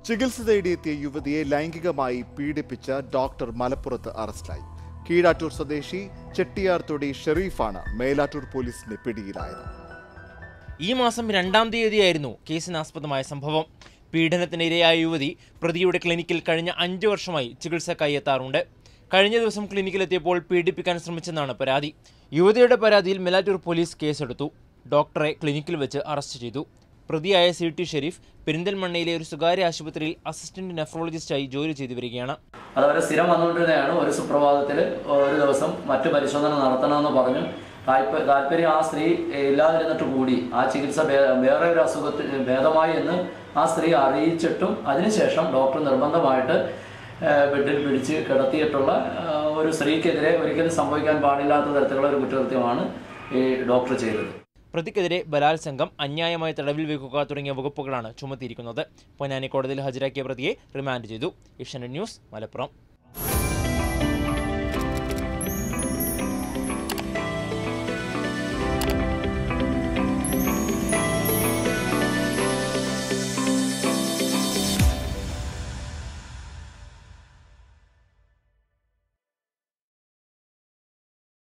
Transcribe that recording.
ചികിത്സ തേടിയെത്തിയ യുവതിയെ ലൈംഗികമായി പീഡിപ്പിച്ച ഡോക്ടർ മലപ്പുറത്ത് അറസ്റ്റിലായി കീഴാറ്റൂർ സ്വദേശി ചെട്ടിയാർ തൊടി ഷെറീഫാണ് മേലാറ്റൂർ പോലീസിന്റെ പിടിയിലായത് ഈ മാസം രണ്ടാം തീയതിയായിരുന്നു കേസിനാസ്പദമായ സംഭവം പീഡനത്തിന് ഇരയായ യുവതി പ്രതിയുടെ ക്ലിനിക്കിൽ കഴിഞ്ഞ അഞ്ചു വർഷമായി ചികിത്സക്കായി എത്താറുണ്ട് കഴിഞ്ഞ ദിവസം ക്ലിനിക്കിലെത്തിയപ്പോൾ പീഡിപ്പിക്കാൻ ശ്രമിച്ചെന്നാണ് പരാതി യുവതിയുടെ പരാതിയിൽ മെലാറ്റൂർ പോലീസ് കേസെടുത്തു ഡോക്ടറെ ക്ലിനിക്കിൽ വെച്ച് അറസ്റ്റ് ചെയ്തു പ്രതിയായ സി ടി ഷെരീഫ് പെരിന്തൽമണ്ണയിലെ ഒരു സ്വകാര്യ ആശുപത്രിയിൽ അസിസ്റ്റന്റ് നെഫ്രോളജിസ്റ്റായി ജോലി ചെയ്തു വരികയാണ് അതവരെ സ്ഥിരം വന്നുകൊണ്ടിരുന്നതാണ് ഒരു സുപ്രഭാതത്തിൽ ഒരു ദിവസം മറ്റു പരിശോധന നടത്തണമെന്ന് പറഞ്ഞു താല്പ- താല്പര്യം ആ സ്ത്രീ ഇല്ലാതിരുന്നിട്ട് കൂടി ആ ചികിത്സ ഭേ- വേറെ ഒരു അസുഖത്തിൽ ഭേദമായി എന്ന് ആ സ്ത്രീ അറിയിച്ചിട്ടും അതിനുശേഷം ഡോക്ടർ നിർബന്ധമായിട്ട് ഏഹ്, ബെഡിൽ പിടിച്ച് കിടത്തിയിട്ടുള്ള ഏഹ്, ഒരു സ്ത്രീക്കെതിരെ ഒരിക്കലും സംഭവിക്കാൻ പാടില്ലാത്ത തരത്തിലുള്ള ഒരു കുറ്റകൃത്യമാണ് ഈ ഡോക്ടർ ചെയ്തത് പ്രതിക്കെതിരെ ബലാത്സംഗം അന്യായമായി തടവിൽ വെക്കുക തുടങ്ങിയ വകുപ്പുകളാണ് ചുമത്തിയിരിക്കുന്നത് പൊന്നാനി കോടതിയിൽ ഹാജരാക്കിയ പ്രതിയെ റിമാൻഡ് ചെയ്തു ഏഷ്യാനെറ്റ് ന്യൂസ് മലപ്പുറം